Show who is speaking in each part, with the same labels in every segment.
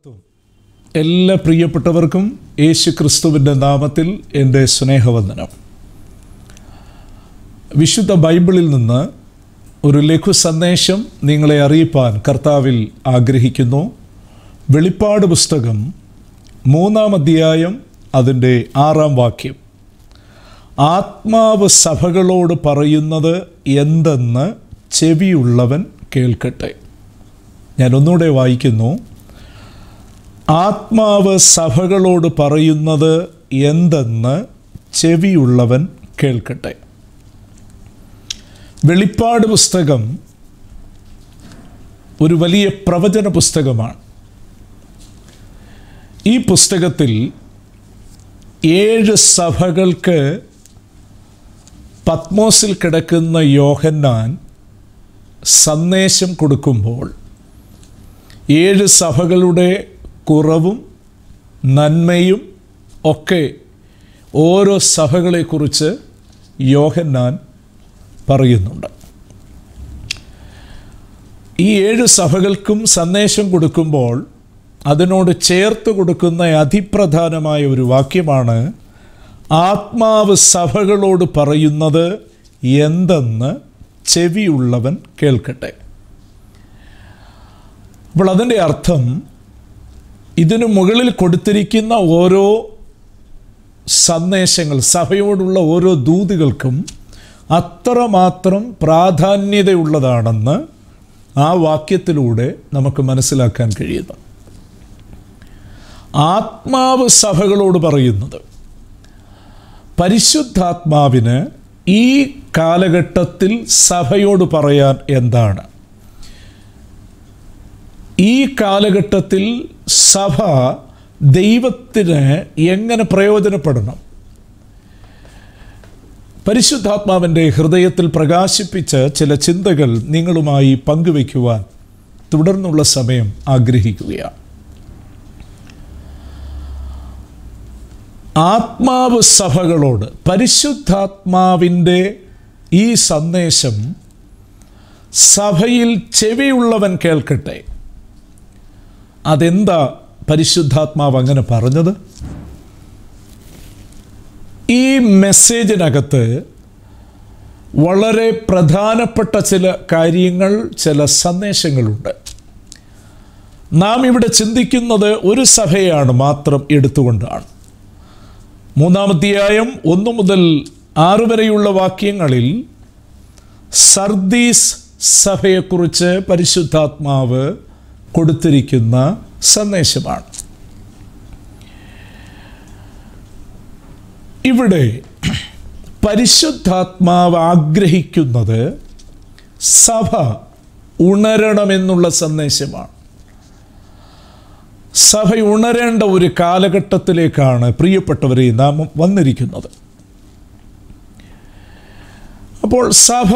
Speaker 1: മഹത്വം എല്ലാ പ്രിയപ്പെട്ടവർക്കും യേശു ക്രിസ്തുവിൻ്റെ നാമത്തിൽ എൻ്റെ സ്നേഹവന്ദനം വിശുദ്ധ ബൈബിളിൽ നിന്ന് ഒരു ലഘു സന്ദേശം നിങ്ങളെ അറിയിപ്പാൻ കർത്താവിൽ ആഗ്രഹിക്കുന്നു വെളിപ്പാട് പുസ്തകം മൂന്നാം അധ്യായം അതിൻ്റെ ആറാം വാക്യം ആത്മാവ് സഭകളോട് പറയുന്നത് എന്തെന്ന് ചെവിയുള്ളവൻ കേൾക്കട്ടെ ഞാൻ ഒന്നുകൂടെ വായിക്കുന്നു ആത്മാവ് സഭകളോട് പറയുന്നത് എന്തെന്ന് ചെവിയുള്ളവൻ കേൾക്കട്ടെ വെളിപ്പാട് പുസ്തകം ഒരു വലിയ പ്രവചന പുസ്തകമാണ് ഈ പുസ്തകത്തിൽ ഏഴ് സഭകൾക്ക് പത്മോസിൽ കിടക്കുന്ന യോഹന്നാൻ സന്ദേശം കൊടുക്കുമ്പോൾ ഏഴ് സഭകളുടെ കുറവും നന്മയും ഒക്കെ ഓരോ സഭകളെക്കുറിച്ച് യോഹന്നാൻ പറയുന്നുണ്ട് ഈ ഏഴ് സഭകൾക്കും സന്ദേശം കൊടുക്കുമ്പോൾ അതിനോട് ചേർത്ത് കൊടുക്കുന്ന അതിപ്രധാനമായ ഒരു വാക്യമാണ് ആത്മാവ് സഭകളോട് പറയുന്നത് എന്തെന്ന് ചെവിയുള്ളവൻ കേൾക്കട്ടെ അപ്പോൾ അതിൻ്റെ അർത്ഥം ഇതിനു മുകളിൽ കൊടുത്തിരിക്കുന്ന ഓരോ സന്ദേശങ്ങൾ സഭയോടുള്ള ഓരോ ദൂതുകൾക്കും അത്രമാത്രം പ്രാധാന്യതയുള്ളതാണെന്ന് ആ വാക്യത്തിലൂടെ നമുക്ക് മനസ്സിലാക്കാൻ കഴിയുന്നു ആത്മാവ് സഭകളോട് പറയുന്നത് പരിശുദ്ധാത്മാവിന് ഈ കാലഘട്ടത്തിൽ സഭയോട് പറയാൻ എന്താണ് ഈ കാലഘട്ടത്തിൽ സഭ ദൈവത്തിന് എങ്ങനെ പ്രയോജനപ്പെടണം പരിശുദ്ധാത്മാവിൻ്റെ ഹൃദയത്തിൽ പ്രകാശിപ്പിച്ച ചില ചിന്തകൾ നിങ്ങളുമായി പങ്കുവയ്ക്കുവാൻ തുടർന്നുള്ള സമയം ആഗ്രഹിക്കുകയാണ് ആത്മാവ് സഭകളോട് പരിശുദ്ധാത്മാവിൻ്റെ ഈ സന്ദേശം സഭയിൽ ചെവിയുള്ളവൻ കേൾക്കട്ടെ അതെന്താ പരിശുദ്ധാത്മാവ് അങ്ങനെ പറഞ്ഞത് ഈ മെസ്സേജിനകത്ത് വളരെ പ്രധാനപ്പെട്ട ചില കാര്യങ്ങൾ ചില സന്ദേശങ്ങളുണ്ട് നാം ഇവിടെ ചിന്തിക്കുന്നത് ഒരു സഭയാണ് മാത്രം എടുത്തുകൊണ്ടാണ് മൂന്നാമധ്യായം ഒന്ന് മുതൽ ആറ് വരെയുള്ള വാക്യങ്ങളിൽ സർദീസ് സഭയെക്കുറിച്ച് പരിശുദ്ധാത്മാവ് കൊടുത്തിരിക്കുന്ന സന്ദേശമാണ് ഇവിടെ പരിശുദ്ധാത്മാവ് ആഗ്രഹിക്കുന്നത് സഭ ഉണരണമെന്നുള്ള സന്ദേശമാണ് സഭ ഉണരേണ്ട ഒരു കാലഘട്ടത്തിലേക്കാണ് പ്രിയപ്പെട്ടവരെ നാം വന്നിരിക്കുന്നത് അപ്പോൾ സഭ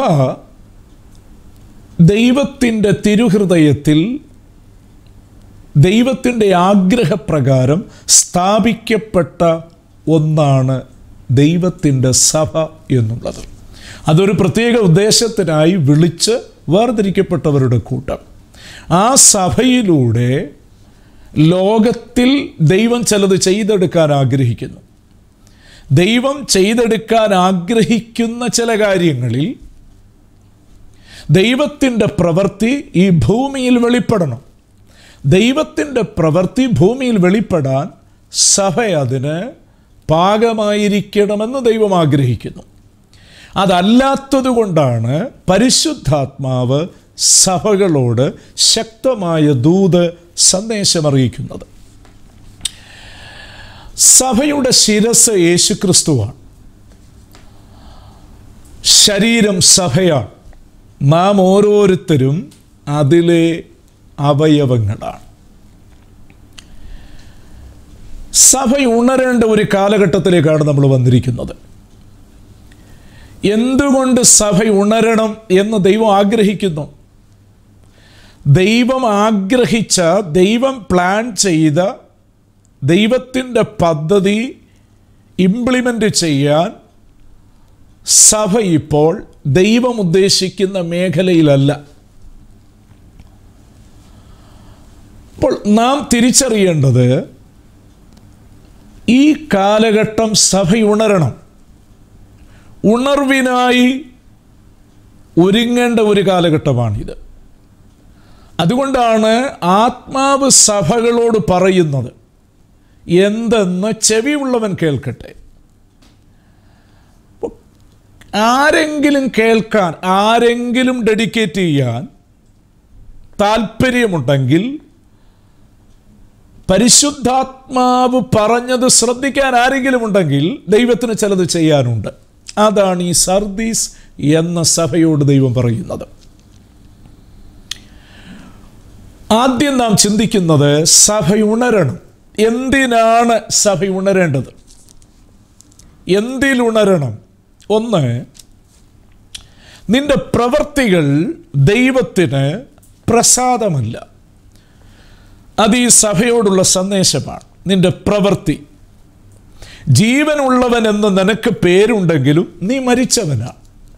Speaker 1: ദൈവത്തിൻ്റെ തിരുഹൃദയത്തിൽ ദൈവത്തിൻ്റെ ആഗ്രഹപ്രകാരം സ്ഥാപിക്കപ്പെട്ട ഒന്നാണ് ദൈവത്തിൻ്റെ സഭ എന്നുള്ളത് അതൊരു പ്രത്യേക ഉദ്ദേശത്തിനായി വിളിച്ച് വേർതിരിക്കപ്പെട്ടവരുടെ കൂട്ടം ആ സഭയിലൂടെ ലോകത്തിൽ ദൈവം ചിലത് ചെയ്തെടുക്കാൻ ആഗ്രഹിക്കുന്നു ദൈവം ചെയ്തെടുക്കാൻ ആഗ്രഹിക്കുന്ന ചില കാര്യങ്ങളിൽ ദൈവത്തിൻ്റെ പ്രവൃത്തി ഈ ഭൂമിയിൽ വെളിപ്പെടണം ദൈവത്തിൻ്റെ പ്രവൃത്തി ഭൂമിയിൽ വെളിപ്പെടാൻ സഭ അതിന് പാകമായിരിക്കണമെന്ന് ദൈവം ആഗ്രഹിക്കുന്നു അതല്ലാത്തതുകൊണ്ടാണ് പരിശുദ്ധാത്മാവ് സഭകളോട് ശക്തമായ ദൂത് സന്ദേശമറിയിക്കുന്നത് സഭയുടെ ശിരസ് യേശുക്രിസ്തുവാണ് ശരീരം സഭയാണ് നാം ഓരോരുത്തരും അതിലെ അവയവങ്ങളാണ് സഭ ഉണരേണ്ട ഒരു കാലഘട്ടത്തിലേക്കാണ് നമ്മൾ വന്നിരിക്കുന്നത് എന്തുകൊണ്ട് സഭ ഉണരണം എന്ന് ദൈവം ആഗ്രഹിക്കുന്നു ദൈവം ആഗ്രഹിച്ച ദൈവം പ്ലാൻ ചെയ്ത ദൈവത്തിൻ്റെ പദ്ധതി ഇംപ്ലിമെൻ്റ് ചെയ്യാൻ സഭ ഇപ്പോൾ ദൈവം ഉദ്ദേശിക്കുന്ന മേഖലയിലല്ല അപ്പോൾ നാം തിരിച്ചറിയേണ്ടത് ഈ കാലഘട്ടം സഭ ഉണരണം ഉണർവിനായി ഒരുങ്ങേണ്ട ഒരു കാലഘട്ടമാണിത് അതുകൊണ്ടാണ് ആത്മാവ് സഭകളോട് പറയുന്നത് എന്തെന്ന് ചെവിയുള്ളവൻ കേൾക്കട്ടെ ആരെങ്കിലും കേൾക്കാൻ ആരെങ്കിലും ഡെഡിക്കേറ്റ് ചെയ്യാൻ താല്പര്യമുണ്ടെങ്കിൽ പരിശുദ്ധാത്മാവ് പറഞ്ഞത് ശ്രദ്ധിക്കാൻ ആരെങ്കിലും ഉണ്ടെങ്കിൽ ദൈവത്തിന് ചിലത് ചെയ്യാനുണ്ട് അതാണ് ഈ സർദീസ് എന്ന സഭയോട് ദൈവം പറയുന്നത് ആദ്യം നാം ചിന്തിക്കുന്നത് സഭ ഉണരണം എന്തിനാണ് സഭ ഉണരേണ്ടത് എന്തിലുണരണം ഒന്ന് നിന്റെ പ്രവൃത്തികൾ ദൈവത്തിന് പ്രസാദമല്ല അത് ഈ സഭയോടുള്ള സന്ദേശമാണ് നിന്റെ പ്രവൃത്തി ജീവനുള്ളവൻ എന്ന് നിനക്ക് പേരുണ്ടെങ്കിലും നീ മരിച്ചവനാണ്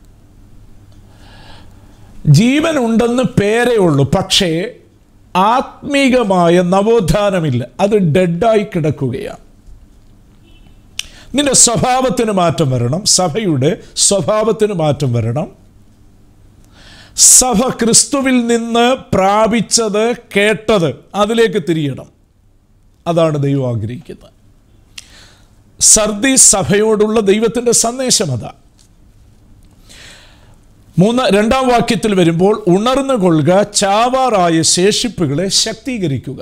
Speaker 1: ജീവനുണ്ടെന്ന് പേരേ ഉള്ളൂ പക്ഷേ ആത്മീകമായ നവോത്ഥാനമില്ല അത് ഡെഡായി കിടക്കുകയാണ് നിന്റെ സ്വഭാവത്തിന് മാറ്റം വരണം സഭയുടെ സ്വഭാവത്തിന് മാറ്റം വരണം സഭ ക്രിസ്തുവിൽ നിന്ന് പ്രാപിച്ചത് കേട്ടത് അതിലേക്ക് തിരിയണം അതാണ് ദൈവം ആഗ്രഹിക്കുന്നത് സർദി സഭയോടുള്ള ദൈവത്തിൻ്റെ സന്ദേശം അതാ മൂന്ന് രണ്ടാം വാക്യത്തിൽ വരുമ്പോൾ ഉണർന്നു കൊള്ളുക ചാവാറായ ശേഷിപ്പുകളെ ശക്തീകരിക്കുക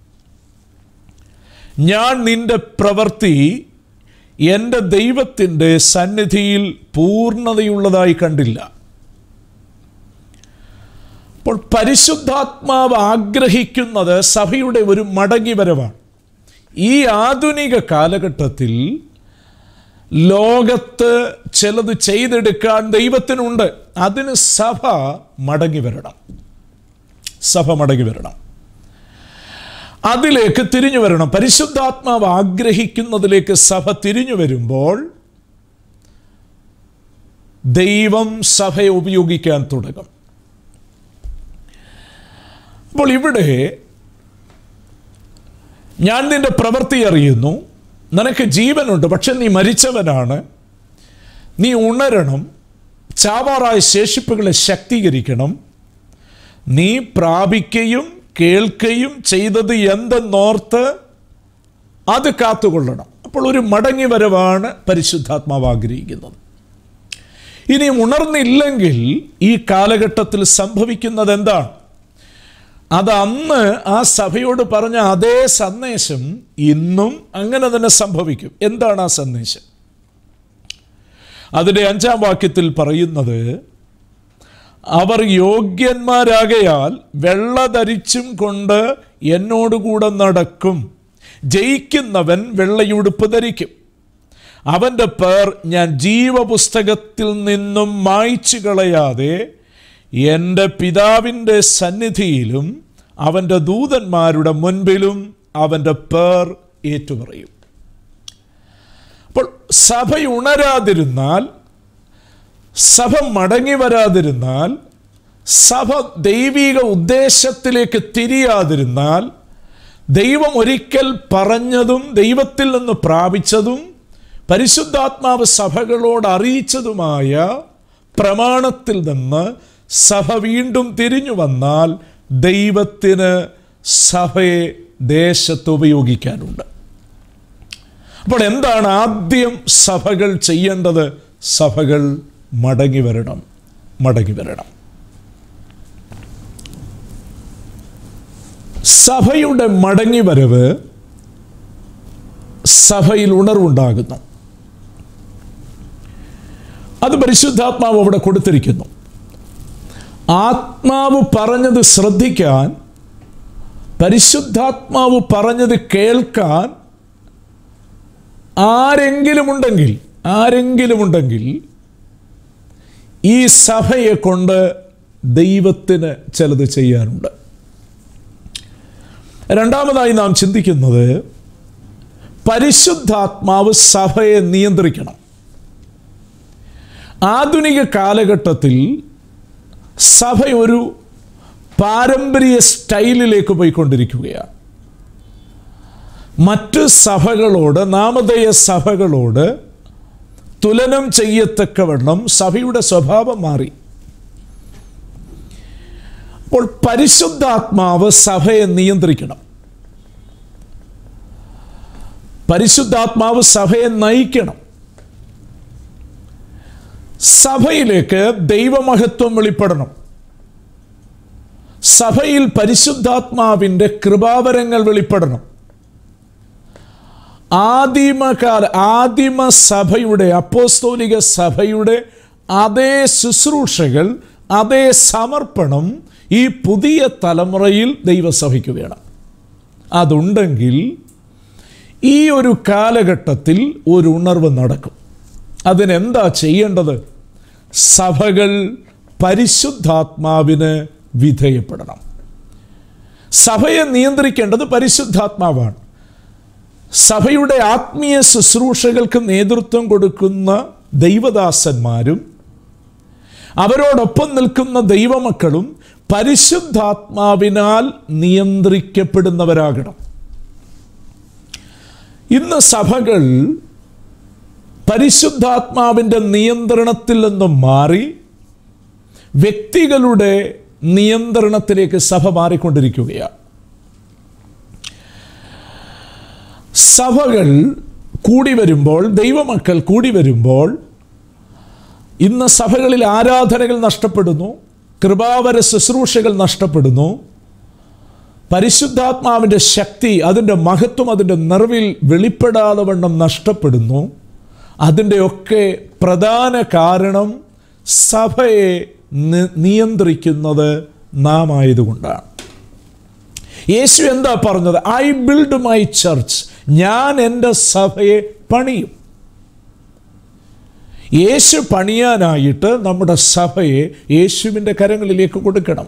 Speaker 1: ഞാൻ നിന്റെ പ്രവൃത്തി എൻ്റെ ദൈവത്തിൻ്റെ സന്നിധിയിൽ പൂർണ്ണതയുള്ളതായി കണ്ടില്ല അപ്പോൾ പരിശുദ്ധാത്മാവ് ആഗ്രഹിക്കുന്നത് സഭയുടെ ഒരു മടങ്ങിവരവാണ് ഈ ആധുനിക കാലഘട്ടത്തിൽ ലോകത്ത് ചിലത് ചെയ്തെടുക്കാൻ ദൈവത്തിനുണ്ട് അതിന് സഭ മടങ്ങി വരണം സഭ മടങ്ങി വരണം അതിലേക്ക് തിരിഞ്ഞു വരണം പരിശുദ്ധാത്മാവ് ആഗ്രഹിക്കുന്നതിലേക്ക് സഭ തിരിഞ്ഞു വരുമ്പോൾ ദൈവം സഭയെ ഉപയോഗിക്കാൻ തുടങ്ങും അപ്പോൾ ഇവിടെ ഞാൻ നിന്റെ പ്രവൃത്തി അറിയുന്നു നിനക്ക് ജീവനുണ്ട് പക്ഷെ നീ മരിച്ചവനാണ് നീ ഉണരണം ചാവാറായ ശേഷിപ്പുകളെ ശക്തീകരിക്കണം നീ പ്രാപിക്കുകയും കേൾക്കുകയും ചെയ്തത് എന്തെന്നോർത്ത് അത് കാത്തുകൊള്ളണം അപ്പോൾ ഒരു മടങ്ങി വരവാണ് പരിശുദ്ധാത്മാവ് ആഗ്രഹിക്കുന്നത് ഇനി ഉണർന്നില്ലെങ്കിൽ ഈ കാലഘട്ടത്തിൽ സംഭവിക്കുന്നത് എന്താണ് അത് അന്ന് ആ സഭയോട് പറഞ്ഞ അതേ സന്ദേശം ഇന്നും അങ്ങനെ തന്നെ സംഭവിക്കും എന്താണ് ആ സന്ദേശം അതിൻ്റെ അഞ്ചാം വാക്യത്തിൽ പറയുന്നത് അവർ യോഗ്യന്മാരാകയാൽ വെള്ള ധരിച്ചും കൊണ്ട് എന്നോടുകൂടെ നടക്കും ജയിക്കുന്നവൻ വെള്ളയുടുപ്പ് ധരിക്കും അവൻ്റെ പേർ ഞാൻ ജീവപുസ്തകത്തിൽ നിന്നും മായ്ച്ചു കളയാതെ എൻ്റെ പിതാവിൻ്റെ സന്നിധിയിലും അവൻ്റെ ദൂതന്മാരുടെ മുൻപിലും അവൻ്റെ പേർ ഏറ്റുപറയും അപ്പോൾ സഭ ഉണരാതിരുന്നാൽ സഭ മടങ്ങി വരാതിരുന്നാൽ സഭ ദൈവിക ഉദ്ദേശത്തിലേക്ക് തിരിയാതിരുന്നാൽ ദൈവം ഒരിക്കൽ പറഞ്ഞതും ദൈവത്തിൽ നിന്ന് പ്രാപിച്ചതും പരിശുദ്ധാത്മാവ് സഭകളോട് അറിയിച്ചതുമായ പ്രമാണത്തിൽ നിന്ന് സഭ വീണ്ടും തിരിഞ്ഞു വന്നാൽ ദൈവത്തിന് സഭയെ ദേശത്ത് ഉപയോഗിക്കാനുണ്ട് അപ്പോൾ എന്താണ് ആദ്യം സഭകൾ ചെയ്യേണ്ടത് സഭകൾ മടങ്ങി വരണം മടങ്ങി വരണം സഭയുടെ മടങ്ങി വരവ് സഭയിൽ ഉണർവുണ്ടാകുന്നു അത് പരിശുദ്ധാത്മാവ് അവിടെ കൊടുത്തിരിക്കുന്നു ആത്മാവ് പറഞ്ഞത് ശ്രദ്ധിക്കാൻ പരിശുദ്ധാത്മാവ് പറഞ്ഞത് കേൾക്കാൻ ആരെങ്കിലും ഉണ്ടെങ്കിൽ ആരെങ്കിലും ഉണ്ടെങ്കിൽ ഈ സഭയെ കൊണ്ട് ദൈവത്തിന് ചിലത് ചെയ്യാനുണ്ട് രണ്ടാമതായി നാം ചിന്തിക്കുന്നത് പരിശുദ്ധാത്മാവ് സഭയെ നിയന്ത്രിക്കണം ആധുനിക കാലഘട്ടത്തിൽ സഭ ഒരു പാരമ്പര്യ സ്റ്റൈലിലേക്ക് പോയിക്കൊണ്ടിരിക്കുകയാണ് മറ്റ് സഭകളോട് നാമധേയ സഭകളോട് തുലനം ചെയ്യത്തക്കവണ്ണം സഭയുടെ സ്വഭാവം മാറി അപ്പോൾ പരിശുദ്ധാത്മാവ് സഭയെ നിയന്ത്രിക്കണം പരിശുദ്ധാത്മാവ് സഭയെ നയിക്കണം സഭയിലേക്ക് ദൈവമഹത്വം വെളിപ്പെടണം സഭയിൽ പരിശുദ്ധാത്മാവിൻ്റെ കൃപാവരങ്ങൾ വെളിപ്പെടണം ആദിമകാല ആദിമ സഭയുടെ അപ്പോസ്തോലിക സഭയുടെ അതേ ശുശ്രൂഷകൾ അതേ സമർപ്പണം ഈ പുതിയ തലമുറയിൽ ദൈവസഭയ്ക്ക് വേണം അതുണ്ടെങ്കിൽ ഈ ഒരു കാലഘട്ടത്തിൽ ഒരു ഉണർവ് നടക്കും അതിനെന്താ ചെയ്യേണ്ടത് സഭകൾ പരിശുദ്ധാത്മാവിന് വിധേയപ്പെടണം സഭയെ നിയന്ത്രിക്കേണ്ടത് പരിശുദ്ധാത്മാവാണ് സഭയുടെ ആത്മീയ ശുശ്രൂഷകൾക്ക് നേതൃത്വം കൊടുക്കുന്ന ദൈവദാസന്മാരും അവരോടൊപ്പം നിൽക്കുന്ന ദൈവമക്കളും പരിശുദ്ധാത്മാവിനാൽ നിയന്ത്രിക്കപ്പെടുന്നവരാകണം ഇന്ന് സഭകൾ പരിശുദ്ധാത്മാവിൻ്റെ നിയന്ത്രണത്തിൽ നിന്നും മാറി വ്യക്തികളുടെ നിയന്ത്രണത്തിലേക്ക് സഭ മാറിക്കൊണ്ടിരിക്കുകയാണ് സഭകൾ കൂടി വരുമ്പോൾ ദൈവമക്കൾ കൂടി വരുമ്പോൾ ഇന്ന് സഭകളിൽ ആരാധനകൾ നഷ്ടപ്പെടുന്നു കൃപാവര ശുശ്രൂഷകൾ നഷ്ടപ്പെടുന്നു പരിശുദ്ധാത്മാവിൻ്റെ ശക്തി അതിൻ്റെ മഹത്വം അതിൻ്റെ നിറവിൽ വെളിപ്പെടാതെ വണ്ണം നഷ്ടപ്പെടുന്നു അതിൻ്റെയൊക്കെ പ്രധാന കാരണം സഭയെ നി- നിയന്ത്രിക്കുന്നത് നാം ആയതുകൊണ്ടാണ് യേശു എന്താ പറഞ്ഞത് ഐ ബിൽഡ് മൈ ചർച്ച് ഞാൻ എൻ്റെ സഭയെ പണിയും യേശു പണിയാനായിട്ട് നമ്മുടെ സഭയെ യേശുവിൻ്റെ കരങ്ങളിലേക്ക് കൊടുക്കണം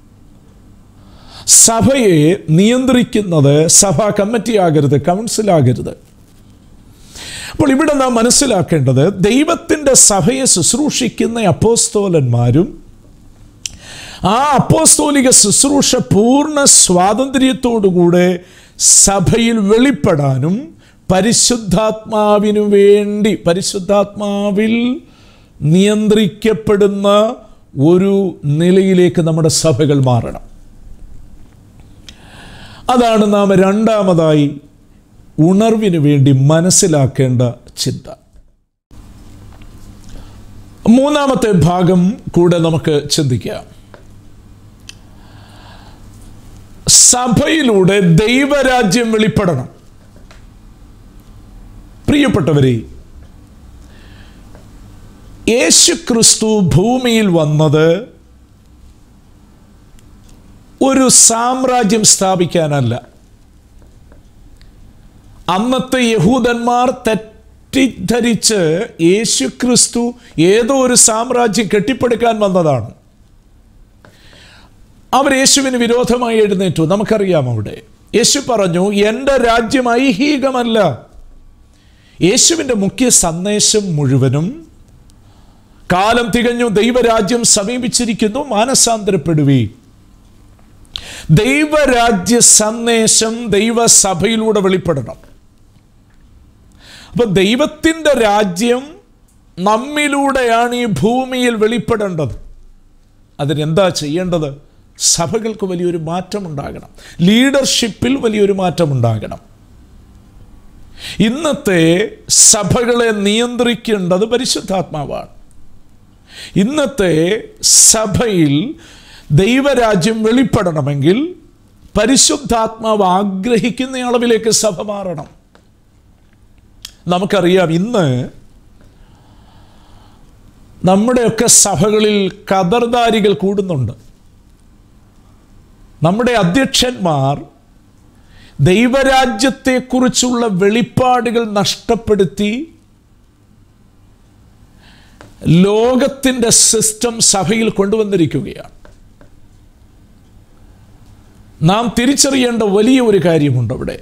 Speaker 1: സഭയെ നിയന്ത്രിക്കുന്നത് സഭാ കമ്മിറ്റി ആകരുത് കൗൺസിലാകരുത് അപ്പോൾ ഇവിടെ നാം മനസ്സിലാക്കേണ്ടത് ദൈവത്തിൻ്റെ സഭയെ ശുശ്രൂഷിക്കുന്ന അപ്പോസ്തോലന്മാരും ആ അപ്പോസ്തോലിക ശുശ്രൂഷ പൂർണ്ണ സ്വാതന്ത്ര്യത്തോടുകൂടെ സഭയിൽ വെളിപ്പെടാനും പരിശുദ്ധാത്മാവിനു വേണ്ടി പരിശുദ്ധാത്മാവിൽ നിയന്ത്രിക്കപ്പെടുന്ന ഒരു നിലയിലേക്ക് നമ്മുടെ സഭകൾ മാറണം അതാണ് നാം രണ്ടാമതായി ഉണർവിന് വേണ്ടി മനസ്സിലാക്കേണ്ട ചിന്ത മൂന്നാമത്തെ ഭാഗം കൂടെ നമുക്ക് ചിന്തിക്കാം സഭയിലൂടെ ദൈവരാജ്യം വെളിപ്പെടണം പ്രിയപ്പെട്ടവരെ യേശു ക്രിസ്തു ഭൂമിയിൽ വന്നത് ഒരു സാമ്രാജ്യം സ്ഥാപിക്കാനല്ല അന്നത്തെ യഹൂദന്മാർ തെറ്റിദ്ധരിച്ച് യേശു ക്രിസ്തു ഏതോ ഒരു സാമ്രാജ്യം കെട്ടിപ്പടുക്കാൻ വന്നതാണ് അവർ യേശുവിന് വിരോധമായി എഴുന്നേറ്റു നമുക്കറിയാം അവിടെ യേശു പറഞ്ഞു എൻ്റെ രാജ്യം ഐഹികമല്ല യേശുവിൻ്റെ മുഖ്യ സന്ദേശം മുഴുവനും കാലം തികഞ്ഞു ദൈവരാജ്യം സമീപിച്ചിരിക്കുന്നു മാനസാന്തരപ്പെടുവി ദൈവരാജ്യ സന്ദേശം ദൈവസഭയിലൂടെ വെളിപ്പെടണം അപ്പൊ ദൈവത്തിൻ്റെ രാജ്യം നമ്മിലൂടെയാണ് ഈ ഭൂമിയിൽ വെളിപ്പെടേണ്ടത് അതിനെന്താ ചെയ്യേണ്ടത് സഭകൾക്ക് വലിയൊരു മാറ്റമുണ്ടാകണം ലീഡർഷിപ്പിൽ വലിയൊരു മാറ്റമുണ്ടാകണം ഇന്നത്തെ സഭകളെ നിയന്ത്രിക്കേണ്ടത് പരിശുദ്ധാത്മാവാണ് ഇന്നത്തെ സഭയിൽ ദൈവരാജ്യം വെളിപ്പെടണമെങ്കിൽ പരിശുദ്ധാത്മാവ് ആഗ്രഹിക്കുന്ന അളവിലേക്ക് സഭ മാറണം നമുക്കറിയാം ഇന്ന് നമ്മുടെയൊക്കെ സഭകളിൽ കതർദാരികൾ കൂടുന്നുണ്ട് നമ്മുടെ അധ്യക്ഷന്മാർ ദൈവരാജ്യത്തെക്കുറിച്ചുള്ള വെളിപ്പാടുകൾ നഷ്ടപ്പെടുത്തി ലോകത്തിൻ്റെ സിസ്റ്റം സഭയിൽ കൊണ്ടുവന്നിരിക്കുകയാണ് നാം തിരിച്ചറിയേണ്ട വലിയ ഒരു കാര്യമുണ്ട് അവിടെ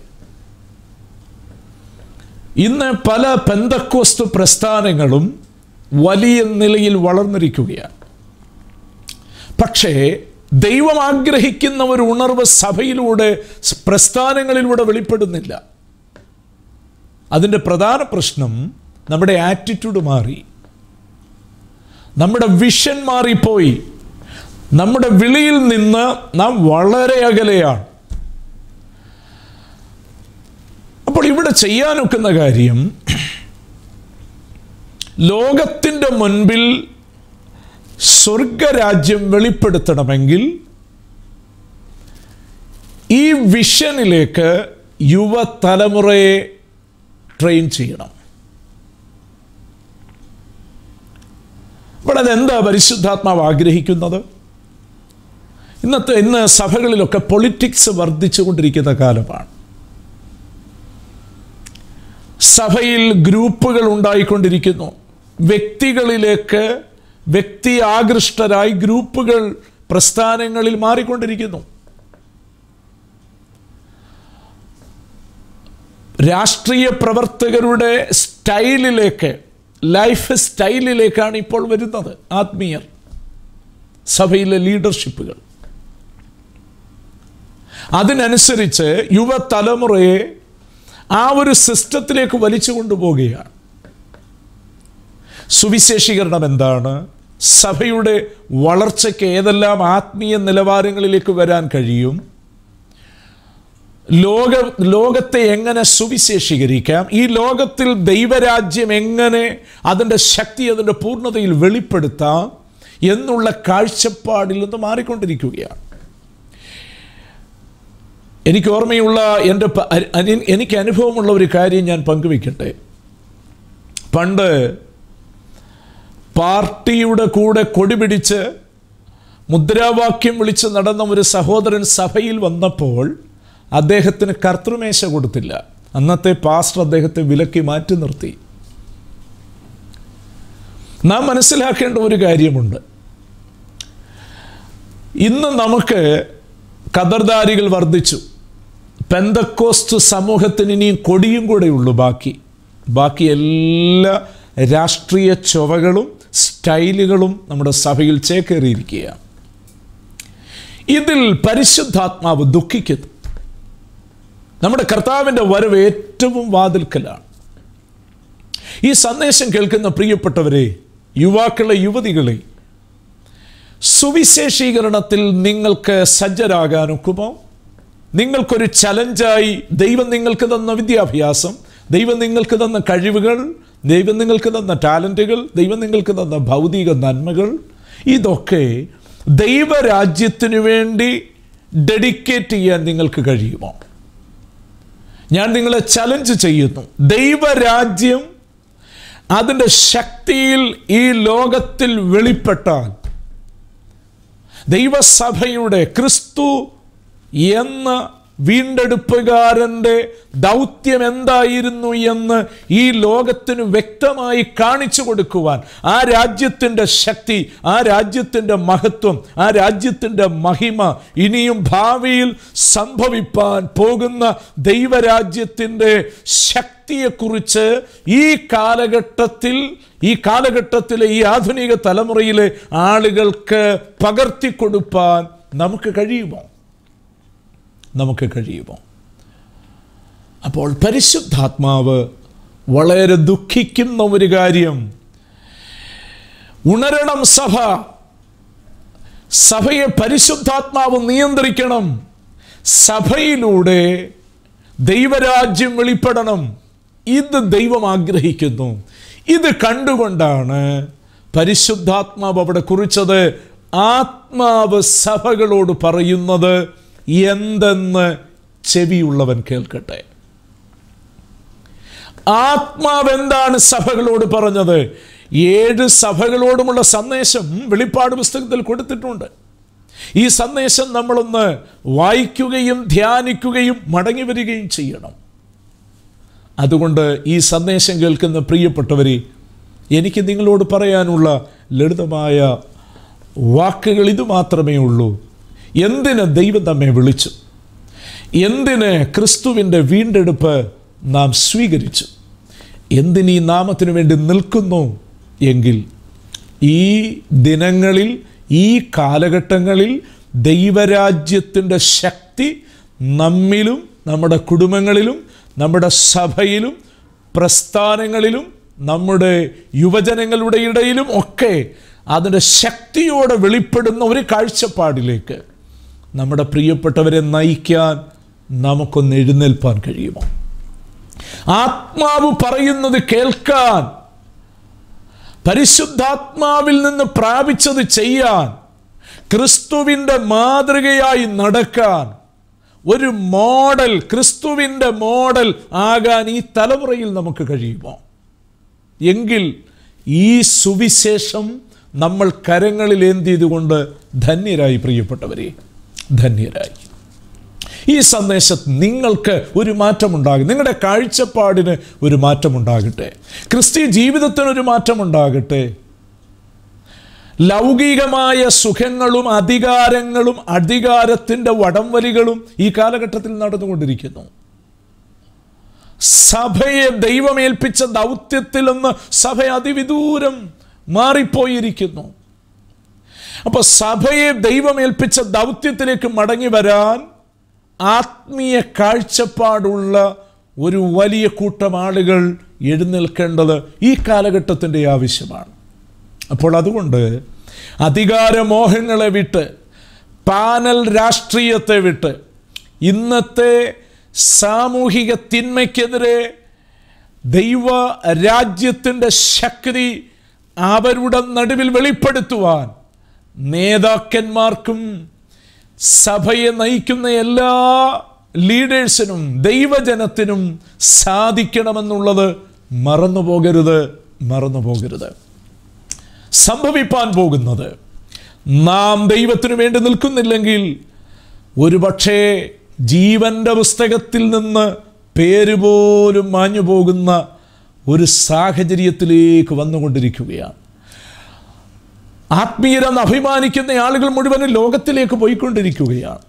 Speaker 1: ഇന്ന് പല പെന്തക്കോസ്തു പ്രസ്ഥാനങ്ങളും വലിയ നിലയിൽ വളർന്നിരിക്കുകയാണ് പക്ഷേ ദൈവം ആഗ്രഹിക്കുന്ന ഒരു ഉണർവ് സഭയിലൂടെ പ്രസ്ഥാനങ്ങളിലൂടെ വെളിപ്പെടുന്നില്ല അതിൻ്റെ പ്രധാന പ്രശ്നം നമ്മുടെ ആറ്റിറ്റ്യൂഡ് മാറി നമ്മുടെ വിഷൻ മാറിപ്പോയി നമ്മുടെ വിളിയിൽ നിന്ന് നാം വളരെ അകലെയാണ് അപ്പോൾ ഇവിടെ ചെയ്യാനൊക്കുന്ന കാര്യം ലോകത്തിൻ്റെ മുൻപിൽ സ്വർഗരാജ്യം വെളിപ്പെടുത്തണമെങ്കിൽ ഈ വിഷനിലേക്ക് യുവതലമുറയെ ട്രെയിൻ ചെയ്യണം അപ്പോൾ അതെന്താ പരിശുദ്ധാത്മാവ് ആഗ്രഹിക്കുന്നത് ഇന്നത്തെ ഇന്ന് സഭകളിലൊക്കെ പൊളിറ്റിക്സ് വർദ്ധിച്ചുകൊണ്ടിരിക്കുന്ന കാലമാണ് സഭയിൽ ഗ്രൂപ്പുകൾ ഉണ്ടായിക്കൊണ്ടിരിക്കുന്നു വ്യക്തികളിലേക്ക് വ്യക്തി ആകൃഷ്ടരായി ഗ്രൂപ്പുകൾ പ്രസ്ഥാനങ്ങളിൽ മാറിക്കൊണ്ടിരിക്കുന്നു രാഷ്ട്രീയ പ്രവർത്തകരുടെ സ്റ്റൈലിലേക്ക് ലൈഫ് സ്റ്റൈലിലേക്കാണ് ഇപ്പോൾ വരുന്നത് ആത്മീയർ സഭയിലെ ലീഡർഷിപ്പുകൾ അതിനനുസരിച്ച് യുവതലമുറയെ ആ ഒരു സിസ്റ്റത്തിലേക്ക് വലിച്ചു കൊണ്ടുപോവുകയാണ് സുവിശേഷീകരണം എന്താണ് സഭയുടെ വളർച്ചയ്ക്ക് ഏതെല്ലാം ആത്മീയ നിലവാരങ്ങളിലേക്ക് വരാൻ കഴിയും ലോക ലോകത്തെ എങ്ങനെ സുവിശേഷീകരിക്കാം ഈ ലോകത്തിൽ ദൈവരാജ്യം എങ്ങനെ അതിൻ്റെ ശക്തി അതിൻ്റെ പൂർണ്ണതയിൽ വെളിപ്പെടുത്താം എന്നുള്ള കാഴ്ചപ്പാടിൽ നിന്ന് മാറിക്കൊണ്ടിരിക്കുകയാണ് എനിക്ക് ഓർമ്മയുള്ള എൻ്റെ പ- അനി- എനിക്ക് അനുഭവമുള്ള ഒരു കാര്യം ഞാൻ പങ്കുവെക്കട്ടെ പണ്ട് പാർട്ടിയുടെ കൂടെ കൊടി പിടിച്ച് മുദ്രാവാക്യം വിളിച്ച് നടന്ന ഒരു സഹോദരൻ സഭയിൽ വന്നപ്പോൾ അദ്ദേഹത്തിന് കർത്തൃമേശ കൊടുത്തില്ല അന്നത്തെ പാസ്റ്റർ അദ്ദേഹത്തെ വിലക്കി മാറ്റി നിർത്തി നാം മനസ്സിലാക്കേണ്ട ഒരു കാര്യമുണ്ട് ഇന്ന് നമുക്ക് കതർദാരികൾ വർദ്ധിച്ചു പെന്തക്കോസ്റ്റ് സമൂഹത്തിന് ഇനിയും കൊടിയും കൂടെ ഉള്ളൂ ബാക്കി ബാക്കി എല്ലാ രാഷ്ട്രീയ ചുവകളും സ്റ്റൈലുകളും നമ്മുടെ സഭയിൽ ചേക്കേറിയിരിക്കുകയാണ് ഇതിൽ പരിശുദ്ധാത്മാവ് ദുഃഖിക്കുന്നു നമ്മുടെ കർത്താവിൻ്റെ വരവ് ഏറ്റവും വാതിൽക്കലാണ് ഈ സന്ദേശം കേൾക്കുന്ന പ്രിയപ്പെട്ടവരെ യുവാക്കളെ യുവതികളെ സുവിശേഷീകരണത്തിൽ നിങ്ങൾക്ക് സജ്ജരാകാൻ ഒക്കുമോ നിങ്ങൾക്കൊരു ചലഞ്ചായി ദൈവം നിങ്ങൾക്ക് തന്ന വിദ്യാഭ്യാസം ദൈവം നിങ്ങൾക്ക് തന്ന കഴിവുകൾ ദൈവം നിങ്ങൾക്ക് തന്ന ടാലൻറ്റുകൾ ദൈവം നിങ്ങൾക്ക് തന്ന ഭൗതിക നന്മകൾ ഇതൊക്കെ ദൈവരാജ്യത്തിനു വേണ്ടി ഡെഡിക്കേറ്റ് ചെയ്യാൻ നിങ്ങൾക്ക് കഴിയുമോ ഞാൻ നിങ്ങളെ ചലഞ്ച് ചെയ്യുന്നു ദൈവരാജ്യം അതിൻ്റെ ശക്തിയിൽ ഈ ലോകത്തിൽ വെളിപ്പെട്ടാൽ ദൈവസഭയുടെ ക്രിസ്തു എന്ന വീണ്ടെടുപ്പുകാരൻ്റെ ദൗത്യം എന്തായിരുന്നു എന്ന് ഈ ലോകത്തിന് വ്യക്തമായി കാണിച്ചു കൊടുക്കുവാൻ ആ രാജ്യത്തിൻ്റെ ശക്തി ആ രാജ്യത്തിൻ്റെ മഹത്വം ആ രാജ്യത്തിൻ്റെ മഹിമ ഇനിയും ഭാവിയിൽ സംഭവിപ്പാൻ പോകുന്ന ദൈവരാജ്യത്തിൻ്റെ ശക്തിയെക്കുറിച്ച് ഈ കാലഘട്ടത്തിൽ ഈ കാലഘട്ടത്തിലെ ഈ ആധുനിക തലമുറയിലെ ആളുകൾക്ക് പകർത്തിക്കൊടുപ്പാൻ നമുക്ക് കഴിയുമോ നമുക്ക് കഴിയുമോ അപ്പോൾ പരിശുദ്ധാത്മാവ് വളരെ ദുഃഖിക്കുന്ന ഒരു കാര്യം ഉണരണം സഭ സഭയെ പരിശുദ്ധാത്മാവ് നിയന്ത്രിക്കണം സഭയിലൂടെ ദൈവരാജ്യം വെളിപ്പെടണം ഇത് ദൈവം ആഗ്രഹിക്കുന്നു ഇത് കണ്ടുകൊണ്ടാണ് പരിശുദ്ധാത്മാവ് അവിടെ കുറിച്ചത് ആത്മാവ് സഭകളോട് പറയുന്നത് എന്തെന്ന് ചെവിയുള്ളവൻ കേൾക്കട്ടെ ആത്മാവ് എന്താണ് സഭകളോട് പറഞ്ഞത് ഏഴ് സഭകളോടുമുള്ള സന്ദേശം വെളിപ്പാട് പുസ്തകത്തിൽ കൊടുത്തിട്ടുണ്ട് ഈ സന്ദേശം നമ്മളൊന്ന് വായിക്കുകയും ധ്യാനിക്കുകയും മടങ്ങി വരികയും ചെയ്യണം അതുകൊണ്ട് ഈ സന്ദേശം കേൾക്കുന്ന പ്രിയപ്പെട്ടവരെ എനിക്ക് നിങ്ങളോട് പറയാനുള്ള ലളിതമായ വാക്കുകൾ ഇത് മാത്രമേ ഉള്ളൂ എന്തിന് ദൈവം നമ്മെ വിളിച്ചു എന്തിന് ക്രിസ്തുവിൻ്റെ വീണ്ടെടുപ്പ് നാം സ്വീകരിച്ചു എന്തിന് ഈ നാമത്തിനു വേണ്ടി നിൽക്കുന്നു എങ്കിൽ ഈ ദിനങ്ങളിൽ ഈ കാലഘട്ടങ്ങളിൽ ദൈവരാജ്യത്തിൻ്റെ ശക്തി നമ്മിലും നമ്മുടെ കുടുംബങ്ങളിലും നമ്മുടെ സഭയിലും പ്രസ്ഥാനങ്ങളിലും നമ്മുടെ യുവജനങ്ങളുടെ ഇടയിലും ഒക്കെ അതിൻ്റെ ശക്തിയോടെ വെളിപ്പെടുന്ന ഒരു കാഴ്ചപ്പാടിലേക്ക് നമ്മുടെ പ്രിയപ്പെട്ടവരെ നയിക്കാൻ നമുക്കൊന്ന് എഴുന്നേൽപ്പാൻ കഴിയുമോ ആത്മാവ് പറയുന്നത് കേൾക്കാൻ പരിശുദ്ധാത്മാവിൽ നിന്ന് പ്രാപിച്ചത് ചെയ്യാൻ ക്രിസ്തുവിൻ്റെ മാതൃകയായി നടക്കാൻ ഒരു മോഡൽ ക്രിസ്തുവിൻ്റെ മോഡൽ ആകാൻ ഈ തലമുറയിൽ നമുക്ക് കഴിയുമോ എങ്കിൽ ഈ സുവിശേഷം നമ്മൾ കരങ്ങളിൽ ഏന്തിയതുകൊണ്ട് ധന്യരായി പ്രിയപ്പെട്ടവരെ ധന്യരായി ഈ സന്ദേശത്ത് നിങ്ങൾക്ക് ഒരു മാറ്റമുണ്ടാകും നിങ്ങളുടെ കാഴ്ചപ്പാടിന് ഒരു മാറ്റമുണ്ടാകട്ടെ ക്രിസ്തീയ ജീവിതത്തിന് ഒരു മാറ്റമുണ്ടാകട്ടെ ലൗകികമായ സുഖങ്ങളും അധികാരങ്ങളും അധികാരത്തിൻ്റെ വടംവലികളും ഈ കാലഘട്ടത്തിൽ നടന്നുകൊണ്ടിരിക്കുന്നു സഭയെ ദൈവമേൽപ്പിച്ച ദൗത്യത്തിൽ നിന്ന് സഭ അതിവിദൂരം മാറിപ്പോയിരിക്കുന്നു അപ്പോൾ സഭയെ ദൈവമേൽപ്പിച്ച ദൗത്യത്തിലേക്ക് മടങ്ങി വരാൻ ആത്മീയ കാഴ്ചപ്പാടുള്ള ഒരു വലിയ കൂട്ടം ആളുകൾ എഴുന്നേൽക്കേണ്ടത് ഈ കാലഘട്ടത്തിൻ്റെ ആവശ്യമാണ് അപ്പോൾ അതുകൊണ്ട് അധികാരമോഹങ്ങളെ വിട്ട് പാനൽ രാഷ്ട്രീയത്തെ വിട്ട് ഇന്നത്തെ സാമൂഹിക തിന്മയ്ക്കെതിരെ ദൈവ രാജ്യത്തിൻ്റെ ശക്തി അവരുടെ നടുവിൽ വെളിപ്പെടുത്തുവാൻ നേതാക്കന്മാർക്കും സഭയെ നയിക്കുന്ന എല്ലാ ലീഡേഴ്സിനും ദൈവജനത്തിനും സാധിക്കണമെന്നുള്ളത് മറന്നു പോകരുത് മറന്നു പോകരുത് സംഭവിപ്പാൻ പോകുന്നത് നാം ദൈവത്തിനു വേണ്ടി നിൽക്കുന്നില്ലെങ്കിൽ ഒരുപക്ഷേ ജീവന്റെ പുസ്തകത്തിൽ നിന്ന് പേര് പോലും മാഞ്ഞു പോകുന്ന ഒരു സാഹചര്യത്തിലേക്ക് വന്നുകൊണ്ടിരിക്കുകയാണ് ആത്മീയരെന്ന് അഭിമാനിക്കുന്ന ആളുകൾ മുഴുവനും ലോകത്തിലേക്ക് പോയിക്കൊണ്ടിരിക്കുകയാണ്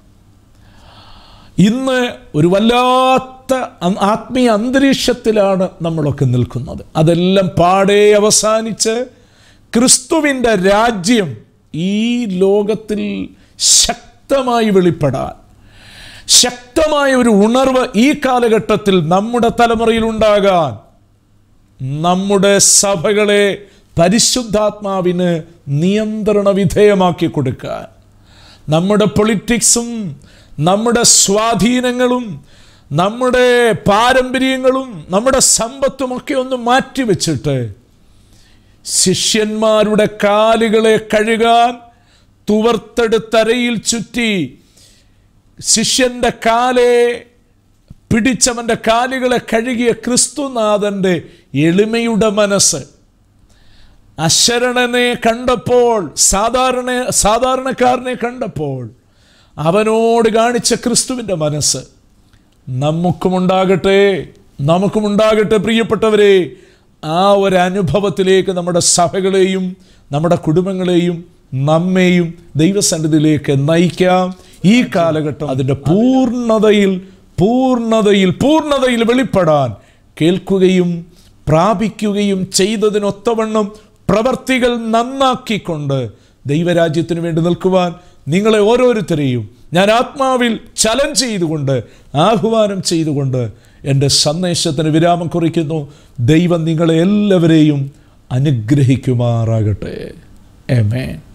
Speaker 1: ഇന്ന് ഒരു വല്ലാത്ത അ- ആത്മീയ അന്തരീക്ഷത്തിലാണ് നമ്മളൊക്കെ നിൽക്കുന്നത് അതെല്ലാം പാടെ അവസാനിച്ച് ക്രിസ്തുവിൻ്റെ രാജ്യം ഈ ലോകത്തിൽ ശക്തമായി വെളിപ്പെടാൻ ശക്തമായ ഒരു ഉണർവ് ഈ കാലഘട്ടത്തിൽ നമ്മുടെ തലമുറയിൽ ഉണ്ടാകാൻ നമ്മുടെ സഭകളെ പരിശുദ്ധാത്മാവിന് നിയന്ത്രണ വിധേയമാക്കി കൊടുക്കാൻ നമ്മുടെ പൊളിറ്റിക്സും നമ്മുടെ സ്വാധീനങ്ങളും നമ്മുടെ പാരമ്പര്യങ്ങളും നമ്മുടെ സമ്പത്തുമൊക്കെ ഒന്ന് മാറ്റിവെച്ചിട്ട് ശിഷ്യന്മാരുടെ കാലുകളെ കഴുകാൻ തുവർത്തെടുത്തരയിൽ ചുറ്റി ശിഷ്യന്റെ കാലെ പിടിച്ചവന്റെ കാലുകളെ കഴുകിയ ക്രിസ്തുനാഥന്റെ എളിമയുടെ മനസ്സ് അശരണനെ കണ്ടപ്പോൾ സാധാരണ സാധാരണക്കാരനെ കണ്ടപ്പോൾ അവനോട് കാണിച്ച ക്രിസ്തുവിൻ്റെ മനസ്സ് നമുക്കുമുണ്ടാകട്ടെ നമുക്കുമുണ്ടാകട്ടെ പ്രിയപ്പെട്ടവരെ ആ ഒരു അനുഭവത്തിലേക്ക് നമ്മുടെ സഭകളെയും നമ്മുടെ കുടുംബങ്ങളെയും നമ്മെയും ദൈവസന്നിധിയിലേക്ക് നയിക്കാം ഈ കാലഘട്ടം അതിൻ്റെ പൂർണ്ണതയിൽ പൂർണ്ണതയിൽ പൂർണ്ണതയിൽ വെളിപ്പെടാൻ കേൾക്കുകയും പ്രാപിക്കുകയും ചെയ്തതിനൊത്തവണ്ണം പ്രവർത്തികൾ നന്നാക്കിക്കൊണ്ട് ദൈവരാജ്യത്തിന് വേണ്ടി നിൽക്കുവാൻ നിങ്ങളെ ഓരോരുത്തരെയും ഞാൻ ആത്മാവിൽ ചലഞ്ച് ചെയ്തുകൊണ്ട് ആഹ്വാനം ചെയ്തുകൊണ്ട് എൻ്റെ സന്ദേശത്തിന് വിരാമം കുറിക്കുന്നു ദൈവം നിങ്ങളെ എല്ലാവരെയും അനുഗ്രഹിക്കുമാറാകട്ടെ Amen.